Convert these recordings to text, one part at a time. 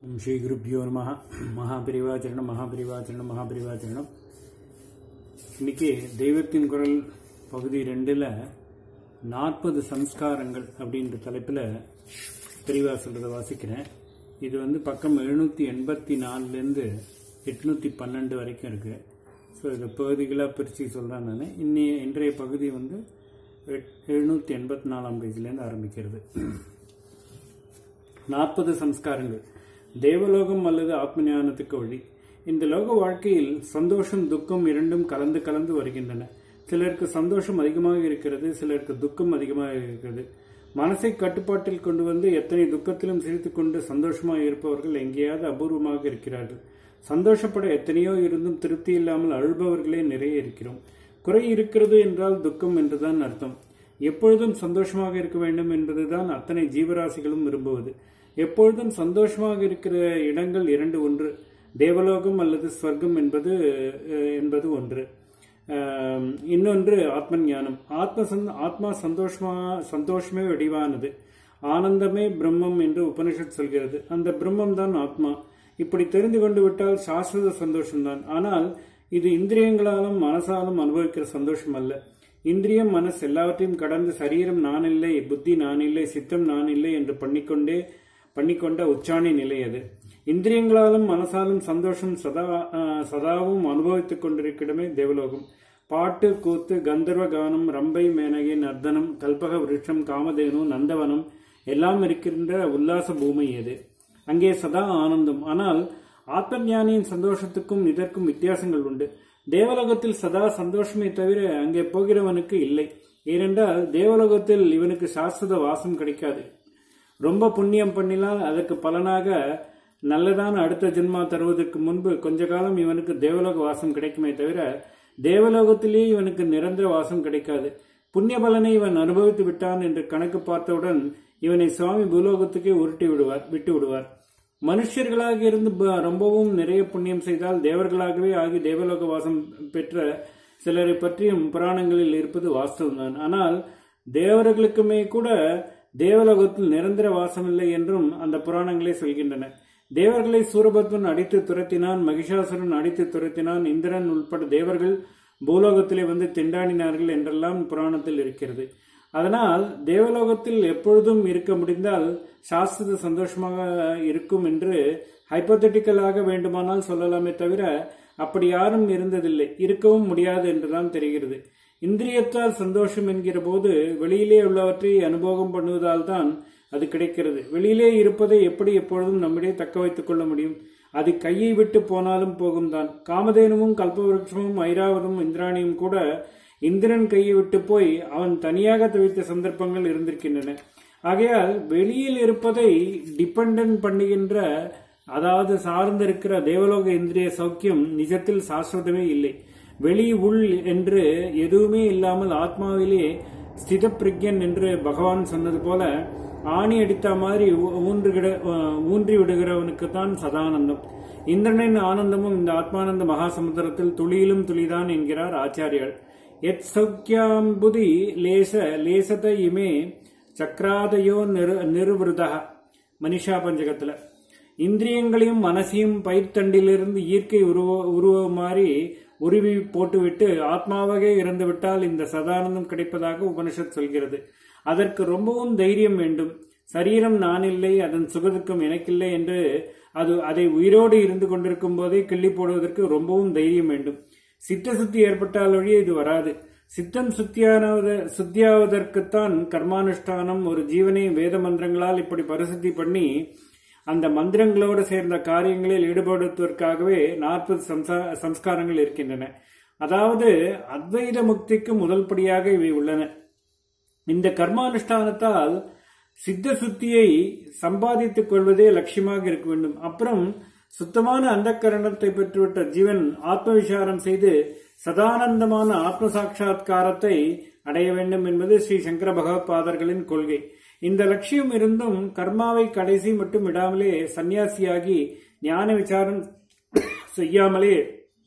ஓம் ஸ்ரீ குருப்பியோ நம மகாபிரிவாச்சரணம் மகாபிரிவாச்சரணம் மகாபிரிவாச்சரணம் இன்னைக்கு தெய்வத்தின் குரல் பகுதி ரெண்டில் நாற்பது சம்ஸ்காரங்கள் அப்படின்ற தலைப்பில் பிரிவா சொல்கிறத வாசிக்கிறேன் இது வந்து பக்கம் எழுநூற்றி எண்பத்தி நாலுலேருந்து எட்நூற்றி பன்னெண்டு வரைக்கும் இருக்குது ஸோ இதை பகுதிகளாக பிரித்து சொல்கிறேன் நான் இன்னி இன்றைய பகுதி வந்து எழுநூற்றி எண்பத்தி நாலாம் பேஜ்லேருந்து ஆரம்பிக்கிறது நாற்பது சம்ஸ்காரங்கள் தேவலோகம் அல்லது ஆத்ம ஞானத்துக்கு வழி இந்த லோக வாழ்க்கையில் சந்தோஷம் துக்கம் இரண்டும் கலந்து கலந்து வருகின்றன சிலருக்கு சந்தோஷம் அதிகமாக இருக்கிறது சிலருக்கு துக்கம் அதிகமாக இருக்கிறது மனசை கட்டுப்பாட்டில் கொண்டு வந்து எத்தனை துக்கத்திலும் சிரித்துக் கொண்டு சந்தோஷமாக இருப்பவர்கள் எங்கேயாவது அபூர்வமாக இருக்கிறார்கள் சந்தோஷப்பட எத்தனையோ இருந்தும் திருப்தி இல்லாமல் அழுபவர்களே நிறைய இருக்கிறோம் குறை இருக்கிறது என்றால் துக்கம் என்றுதான் அர்த்தம் எப்பொழுதும் சந்தோஷமாக இருக்க வேண்டும் என்பதுதான் அத்தனை ஜீவராசிகளும் விரும்புவது எப்பொழுதும் சந்தோஷமாக இருக்கிற இடங்கள் இரண்டு ஒன்று தேவலோகம் அல்லது ஸ்வர்க்கம் என்பது என்பது ஒன்று இன்னொன்று ஆத்ம ஞானம் ஆத்ம ஆத்மா சந்தோஷமா சந்தோஷமே வடிவானது ஆனந்தமே பிரம்மம் என்று உபனிஷத் சொல்கிறது அந்த பிரம்மம் தான் ஆத்மா இப்படி தெரிந்து கொண்டு விட்டால் சாஸ்வத சந்தோஷம்தான் ஆனால் இது இந்திரியங்களாலும் மனசாலும் அனுபவிக்கிற சந்தோஷம் அல்ல இந்திரியம் மனசு எல்லாவற்றையும் கடந்து சரீரம் நான் இல்லை புத்தி நான் இல்லை சித்தம் நான் இல்லை என்று பண்ணிக்கொண்டே பண்ணிக்கொண்ட உச்சாணி நிலை அது இந்திரியங்களாலும் மனசாலும் சந்தோஷம் சதா சதாவும் அனுபவித்துக் கொண்டிருக்கிடமே தேவலோகம் பாட்டு கூத்து கந்தர்வ கானம் ரம்பை மேனகை நர்தனம் கல்பக விருட்சம் காமதேனு நந்தவனம் எல்லாம் இருக்கின்ற உல்லாச பூமி அது அங்கே சதா ஆனந்தம் ஆனால் ஆத்ம ஞானியின் சந்தோஷத்துக்கும் இதற்கும் வித்தியாசங்கள் உண்டு தேவலோகத்தில் சதா சந்தோஷமே தவிர அங்கே போகிறவனுக்கு இல்லை ஏனென்றால் தேவலோகத்தில் இவனுக்கு சாஸ்வத வாசம் கிடைக்காது ரொம்ப புண்ணியம் பண்ணினால் அதற்கு பலனாக நல்லதான அடுத்த ஜென்மா தருவதற்கு முன்பு கொஞ்ச காலம் இவனுக்கு தேவலோக வாசம் கிடைக்குமே தவிர தேவலோகத்திலேயே இவனுக்கு நிரந்தர வாசம் கிடைக்காது புண்ணிய பலனை இவன் அனுபவித்து விட்டான் என்று கணக்கு பார்த்தவுடன் இவனை சுவாமி பூலோகத்துக்கே உருட்டி விடுவார் விட்டு விடுவார் மனுஷர்களாக இருந்து ரொம்பவும் நிறைய புண்ணியம் செய்தால் தேவர்களாகவே ஆகி தேவலோக வாசம் பெற்ற சிலரை பற்றியும் புராணங்களில் இருப்பது வாஸ்தவம்தான் ஆனால் தேவர்களுக்குமே கூட தேவலோகத்தில் நிரந்தர வாசமில்லை என்றும் அந்த புராணங்களே சொல்கின்றன தேவர்களை சூரபத்மன் அடித்து துரத்தினான் மகிஷாசுரன் அடித்து துரத்தினான் இந்திரன் உட்பட தேவர்கள் பூலோகத்திலே வந்து திண்டாடினார்கள் என்றெல்லாம் புராணத்தில் இருக்கிறது அதனால் தேவலோகத்தில் எப்பொழுதும் இருக்க முடிந்தால் சாஸ்திர சந்தோஷமாக இருக்கும் என்று ஹைப்போதட்டிக்கலாக வேண்டுமானால் சொல்லலாமே தவிர அப்படி யாரும் இருந்ததில்லை இருக்கவும் முடியாது என்றுதான் தெரிகிறது இந்திரியத்தால் சந்தோஷம் என்கிற போது வெளியிலே உள்ளவற்றை அனுபவம் பண்ணுவதால் தான் அது கிடைக்கிறது வெளியிலே இருப்பதை எப்படி எப்பொழுதும் நம்மிடையே தக்க வைத்துக் கொள்ள முடியும் அது கையை விட்டு போனாலும் போகும் தான் காமதேனுவும் கல்பவருஷமும் ஐராவதும் இந்திராணியும் கூட இந்திரன் கையை விட்டு போய் அவன் தனியாக தவித்த சந்தர்ப்பங்கள் இருந்திருக்கின்றன ஆகையால் வெளியில் இருப்பதை டிபெண்ட் பண்ணுகின்ற அதாவது சார்ந்திருக்கிற தேவலோக இந்திரிய சௌக்கியம் நிஜத்தில் சாஸ்வதமே இல்லை வெளி உள் என்று எதுவுமே இல்லாமல் ஆத்மாவிலே ஸ்தித பிரக்யன் என்று பகவான் சொன்னது போல ஆணி அடித்த மாதிரி ஊன்றுகிட ஊன்றி விடுகிறவனுக்கு தான் சதானந்தம் இந்திரனின் ஆனந்தமும் இந்த ஆத்மானந்த மகாசமுத்திரத்தில் துளியிலும் துளிதான் என்கிறார் ஆச்சாரியால் எத் சௌக்கியாம்புதி லேச லேசத இமே சக்கராதயோ நிரு நிருவிருதா மனிஷா பஞ்சகத்துல இந்திரியங்களையும் மனசையும் பயிர்த்தண்டிலிருந்து இயற்கை உருவ உருவ மாதிரி உருவி போட்டுவிட்டு ஆத்மாவாக இறந்து விட்டால் இந்த சதானந்தம் கிடைப்பதாக உபனிஷத் சொல்கிறது அதற்கு ரொம்பவும் தைரியம் வேண்டும் சரீரம் நான் இல்லை அதன் சுகதுக்கம் எனக்கில்லை என்று அது அதை உயிரோடு இருந்து கொண்டிருக்கும் போதே கிள்ளி போடுவதற்கு ரொம்பவும் தைரியம் வேண்டும் சித்த சுத்தி ஏற்பட்டால் வழியே இது வராது சித்தம் சுத்தியானவத சுத்தியாவதற்குத்தான் கர்மானுஷ்டானம் ஒரு ஜீவனை வேத மந்திரங்களால் இப்படி பரிசுத்தி பண்ணி அந்த மந்திரங்களோடு சேர்ந்த காரியங்களில் ஈடுபடுத்துவதற்காகவே நாற்பது சம்ஸ்காரங்கள் இருக்கின்றன அதாவது அத்வைத முக்திக்கு முதல் படியாக இவை உள்ளன இந்த கர்மானுஷ்டானத்தால் சித்த சுத்தியை சம்பாதித்துக் கொள்வதே லட்சியமாக இருக்க வேண்டும் அப்புறம் சுத்தமான அந்த கரணத்தை பெற்றுவிட்ட ஜீவன் ஆத்ம விசாரம் செய்து சதானந்தமான ஆத்ம சாட்சா்காரத்தை அடைய வேண்டும் என்பது ஸ்ரீ சங்கர பகவத்பாதர்களின் கொள்கை இந்த லட்சியம் இருந்தும் கர்மாவை கடைசி மட்டும் விடாமலே சன்னியாசியாகி ஞான விசாரம் செய்யாமலே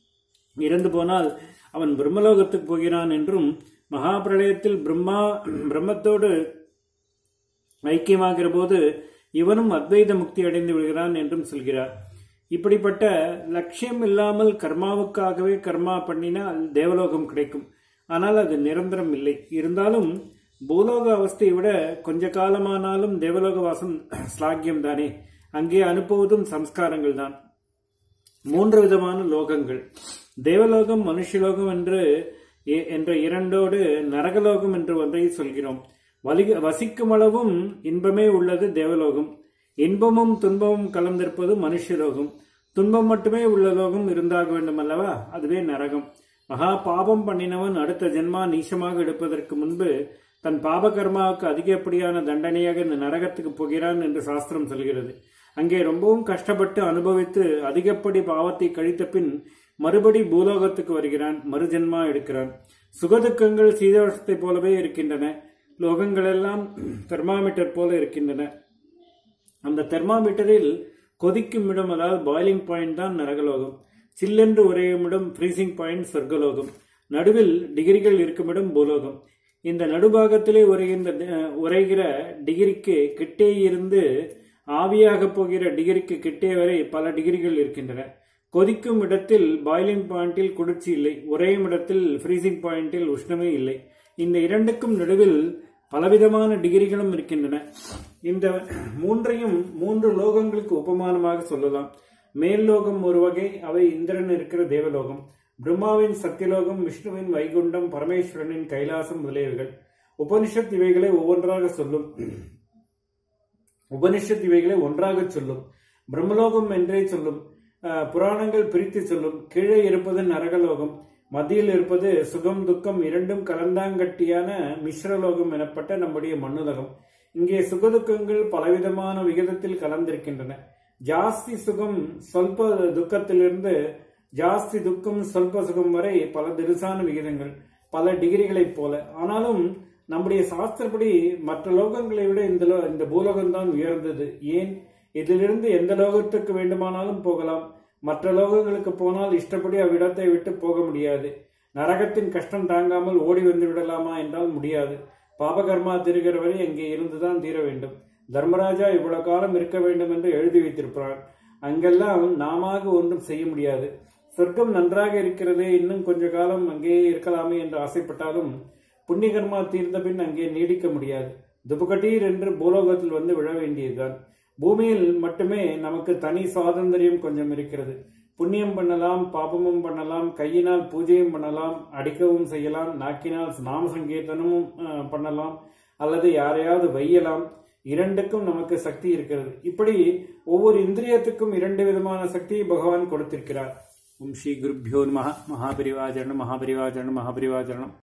இறந்து போனால் அவன் பிரம்மலோகத்துக்கு போகிறான் என்றும் மகாபிரளயத்தில் பிரம்மா பிரம்மத்தோடு ஐக்கியமாகிற போது இவனும் அத்வைத முக்தி அடைந்து விடுகிறான் என்றும் சொல்கிறார் இப்படிப்பட்ட லட்சியம் இல்லாமல் கர்மாவுக்காகவே கர்மா பண்ணினால் தேவலோகம் கிடைக்கும் ஆனால் அது நிரந்தரம் இல்லை இருந்தாலும் பூலோக அவஸ்தையை விட கொஞ்ச காலமானாலும் தேவலோக வாசம் ஸ்லாக்கியம் தானே அங்கே அனுப்புவதும் சம்ஸ்காரங்கள் தான் மூன்று விதமான லோகங்கள் தேவலோகம் மனுஷலோகம் என்று என்ற இரண்டோடு நரகலோகம் என்று ஒன்றை சொல்கிறோம் வலிக வசிக்கும் அளவும் இன்பமே உள்ளது தேவலோகம் இன்பமும் துன்பமும் கலந்திருப்பது மனுஷலோகம் துன்பம் மட்டுமே உள்ள லோகம் இருந்தாக வேண்டும் அல்லவா அதுவே நரகம் மகா பாபம் பண்ணினவன் அடுத்த ஜென்மா நீசமாக எடுப்பதற்கு முன்பு தன் பாப கர்மாவுக்கு அதிகப்படியான தண்டனையாக இந்த நரகத்துக்கு போகிறான் என்று சாஸ்திரம் சொல்கிறது அங்கே ரொம்பவும் கஷ்டப்பட்டு அனுபவித்து அதிகப்படி பாவத்தை கழித்த பின் மறுபடி பூலோகத்துக்கு வருகிறான் மறுஜென்மா எடுக்கிறான் சுகதுக்கங்கள் சீதோஷத்தை போலவே இருக்கின்றன லோகங்கள் எல்லாம் தெர்மாமீட்டர் போல இருக்கின்றன அந்த தெர்மாமீட்டரில் கொதிக்கும் இடம் அதாவது பாயிலிங் பாயிண்ட் தான் நரகலோகம் சில்லென்று உரையும் இடம் ஃப்ரீசிங் பாயிண்ட் சொர்க்கலோகம் நடுவில் டிகிரிகள் இருக்கும் இடம் பூலோகம் இந்த நடுபாகத்திலே உரைகின்ற உரைகிற டிகிரிக்கு கிட்டே இருந்து ஆவியாக போகிற டிகிரிக்கு கிட்டே வரை பல டிகிரிகள் இருக்கின்றன கொதிக்கும் இடத்தில் பாயிலிங் பாயிண்டில் குளிர்ச்சி இல்லை உரையும் இடத்தில் ஃப்ரீசிங் பாயிண்டில் உஷ்ணமே இல்லை இந்த இரண்டுக்கும் நடுவில் பலவிதமான டிகிரிகளும் இருக்கின்றன இந்த மூன்றையும் மூன்று லோகங்களுக்கு உபமானமாக சொல்லலாம் மேல் லோகம் ஒரு வகை அவை இந்திரன் இருக்கிற தேவலோகம் பிரம்மாவின் சத்தியலோகம் விஷ்ணுவின் வைகுண்டம் பரமேஸ்வரனின் கைலாசம் முதலியவைகள் உபனிஷத் இவைகளை ஒவ்வொன்றாக சொல்லும் உபனிஷத் இவைகளை ஒன்றாக சொல்லும் பிரம்மலோகம் என்றே சொல்லும் புராணங்கள் பிரித்து சொல்லும் கீழே இருப்பது நரகலோகம் மத்தியில் இருப்பது சுகம் துக்கம் இரண்டும் கலந்தாங்கட்டியான மிஸ்ரலோகம் எனப்பட்ட நம்முடைய மண்ணுலகம் இங்கே சுகதுக்கங்கள் பலவிதமான விகிதத்தில் கலந்திருக்கின்றன ஜாஸ்தி சுகம் சொல்ப துக்கத்திலிருந்து ஜாஸ்தி துக்கம் சொல்ப சுகம் வரை பல திரிசான விகிதங்கள் பல டிகிரிகளைப் போல ஆனாலும் நம்முடைய சாஸ்திரப்படி மற்ற லோகங்களை விட இந்த இந்த பூலோகம் தான் உயர்ந்தது ஏன் இதிலிருந்து எந்த லோகத்துக்கு வேண்டுமானாலும் போகலாம் மற்ற லோகங்களுக்கு போனால் இஷ்டப்படி அவ்விடத்தை விட்டு போக முடியாது நரகத்தின் கஷ்டம் தாங்காமல் ஓடி வந்து விடலாமா என்றால் முடியாது பாபகர்மா திருகிற வரை அங்கே இருந்துதான் தீர வேண்டும் தர்மராஜா இவ்வளவு காலம் இருக்க வேண்டும் என்று எழுதி வைத்திருப்பார் அங்கெல்லாம் நாம ஒன்றும் செய்ய முடியாது சொர்க்கம் நன்றாக இருக்கிறதே இன்னும் கொஞ்ச காலம் அங்கேயே இருக்கலாமே என்று ஆசைப்பட்டாலும் புண்ணியகர்மா தீர்ந்த பின் அங்கே நீடிக்க முடியாது துபுகட்டீர் என்று பூலோகத்தில் வந்து விழ வேண்டியதுதான் பூமியில் மட்டுமே நமக்கு தனி சுவாதந்திரியம் கொஞ்சம் இருக்கிறது புண்ணியம் பண்ணலாம் பாபமும் பண்ணலாம் கையினால் பூஜையும் பண்ணலாம் அடிக்கவும் செய்யலாம் நாக்கினால் நாம சங்கீர்த்தனமும் பண்ணலாம் அல்லது யாரையாவது வையலாம் இரண்டுக்கும் நமக்கு சக்தி இருக்கிறது இப்படி ஒவ்வொரு இந்திரியத்துக்கும் இரண்டு விதமான சக்தியை பகவான் கொடுத்திருக்கிறார் ஓம் ஸ்ரீ குருப்பியோ நம மகாபரிவாச்சரணம் மகாபரிவாச்சரணம் மகாபரிவாச்சரணம்